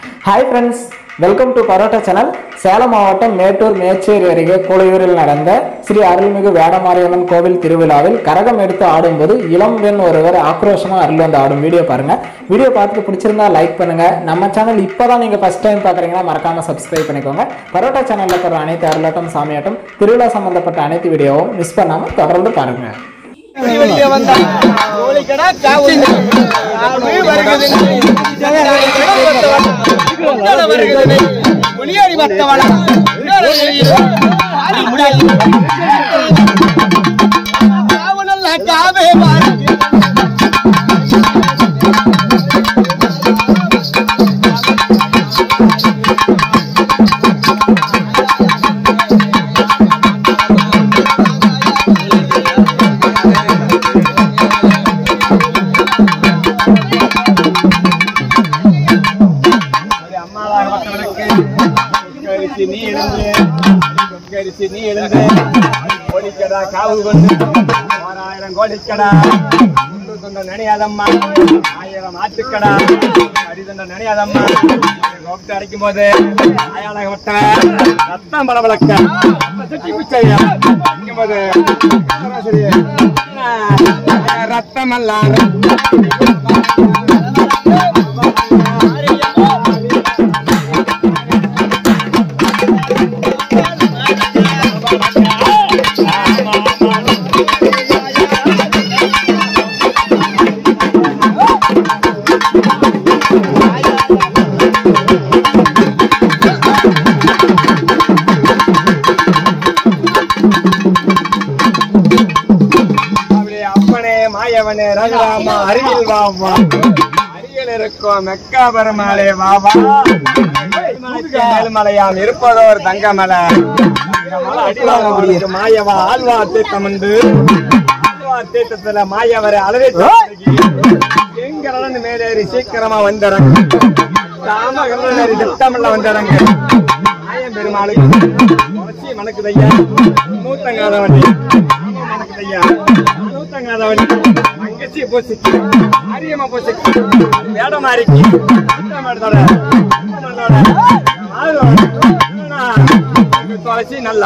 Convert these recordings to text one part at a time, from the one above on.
hi friends welcome to parotta channel Salem மாவட்டம் மேட்டூர் மேச்சேரி அருகே கூளையூரில் நடந்த ஸ்ரீ அருள்மிகு வேடமாரியம்மன் கோவில் திருவிழாவில் கரகம் எடுத்து ஆடும்போது இளம் பெண் ஒருவர் ஆக்ரோஷமா அருள் வந்து ஆடும் வீடியோ பாருங்க வீடியோ பார்த்துட்டு பிடிச்சிருந்தா லைக் பண்ணுங்க நம்ம சேனல் இப்போதான் நீங்க ஃபர்ஸ்ட் டைம் பாக்குறீங்கன்னா மறக்காம சப்ஸ்கிரைப் பண்ணிக்கோங்க பரோட்டா சேனல்ல போற அனைத்து அருளாட்டம் சாமியாட்டம் திருவிழா சம்பந்தப்பட்ட அனைத்து வீடியோவும் மிஸ் பண்ணாம தொடர்ந்து பாருங்க வெளியே வந்தா கோழிக்கடா காவல் ஆடு வருகிறது முட்டாள வருகிறது புலியாடி வத்தவள காவனல்ல காவே பாரு அம்மாளாக வந்தவனுக்கு கரிசி நீ எழுந்து கரிசி நீ எழுந்து கோடிக்கடா காவு கொண்டு ஆறாயிரம் கோடிக்கடா உண்டு துண்ட நினையாதம்மா ஆயிரம் ஆட்டுக்கடா அடிதண்ட நினையாதம்மா கோப்ட்டு அடிக்கும் போது ஆயாளாக வட்ட ரத்தம் பளபளக்க சுட்டி பிச்சையா அடிக்கும் போது சராசரி ரத்தம் எல்லாம் அப்படியே அப்பனே மாயவனே ரகுராமா அருகில் வாமா அருகில் இருக்கும் மெக்கா பெருமாளே வாவா மேல்மலையாம் இருப்பதோர் தங்கமலை அடிவாங்க மாயவா ஆழ்வா தீர்த்தம் உண்டு ஆழ்வா தீர்த்தத்துல மாயவரை அளவே எங்கடன்னு மேலேறி சீக்கிரமா வந்துடுறாங்க ராமகரணரி திட்டமில்ல வந்துடுறாங்க மாயம் பெருமாளுக்கு வச்சு மணக்குதையா நூத்தங்காதவன் மணக்குதையா நூத்தங்காதவன் தங்கச்சி போச்சுக்கு ஆரியம்மா போச்சுக்கு வேடமாரிக்கு வேடமாரிதோட தொலைச்சி நல்லா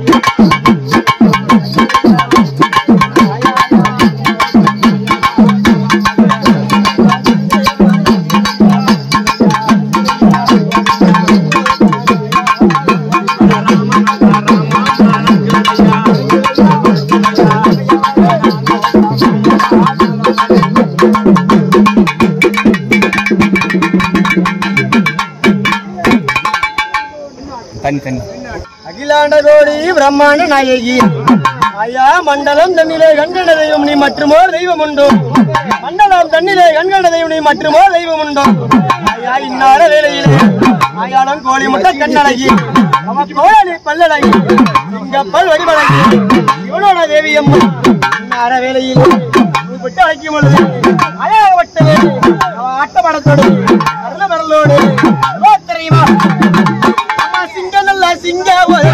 தனி தனி அகிலாண்ட கோடி பிரம்மாண்ட நாயகி ஐயா மண்டலம் தன்னிலே கண்கண்ட தெய்வம் நீ மற்றுமோ தெய்வம் உண்டோ மண்டலம் தன்னிலே கண்கண்ட தெய்வம் நீ மற்றுமோ தெய்வம் உண்டோ ஐயா இன்னார வேலையிலே ஆயாளம் கோழி முட்டை கண்ணழகி அவ கோழி பல்லழகி சிங்கப்பல் வடிவழகி இவனோட தேவி அம்மா இன்னார வேலையில் விட்டு அழைக்கும் பொழுது அழக வட்ட வேலி அவ ஆட்டப்படத்தோடு அருள வரலோடு தெரியுமா அம்மா சிங்க நல்ல சிங்க ஒரு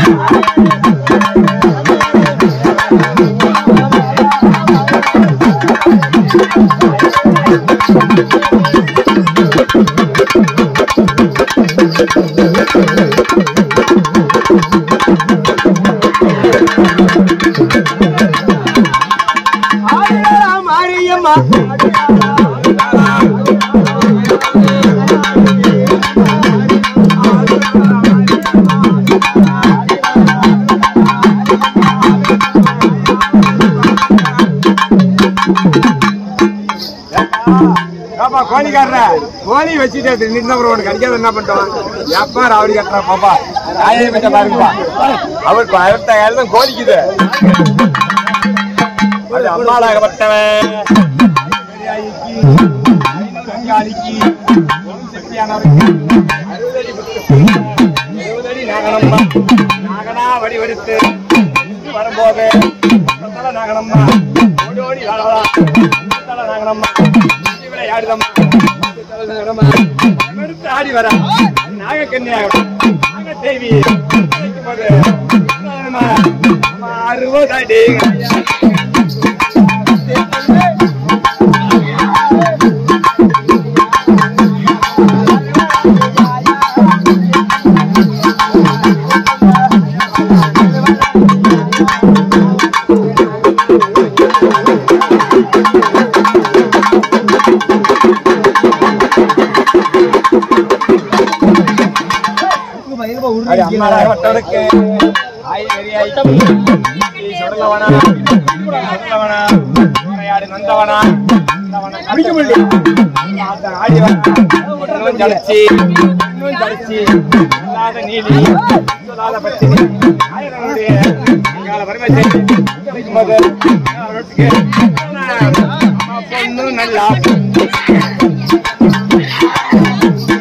ஆடியாரா மாரியம்மா பாப்பா கோழிக்காரர கோழி வச்சுட்டு நின்றவர் உனக்கு கடிக்காத என்ன பண்ணிட்டோம் எப்பா ராவடி கட்டுறா பாப்பா ராயே பச்ச பாருங்கப்பா அவர் அறுபத்தாயிரம் தான் கோழிக்குது அது அம்மாளாகப்பட்டவன் அங்காளிக்கு சக்தியானவருக்கு அறுபதடி புத்து இருபதடி நாகனம்மா நாகனா வடி வடித்து வரும்போது தலை நாகனம்மா ஓடி ஓடி வாழலாம் தலை நாகனம்மா இவரை ஆடுதம்மா தலை நாகனம்மா எடுத்து ஆடி வர நாகக்கன்னியாக நாகதேவி போது அறுபதடி அடி அம்மாளாக வட்டவனுக்கு ஆய் வெறி ஆய் நீ சுடலவனா சுடலவனா உரையாடு நந்தவனா பிடிக்க முடியல ஆடி வா இன்னும் ஜலிச்சு இன்னும் ஜலிச்சு இல்லாத நீலி சொல்லாத பச்சை ஆயிரங்களுடைய எங்கால வறுமை மகன் பொண்ணு நல்லா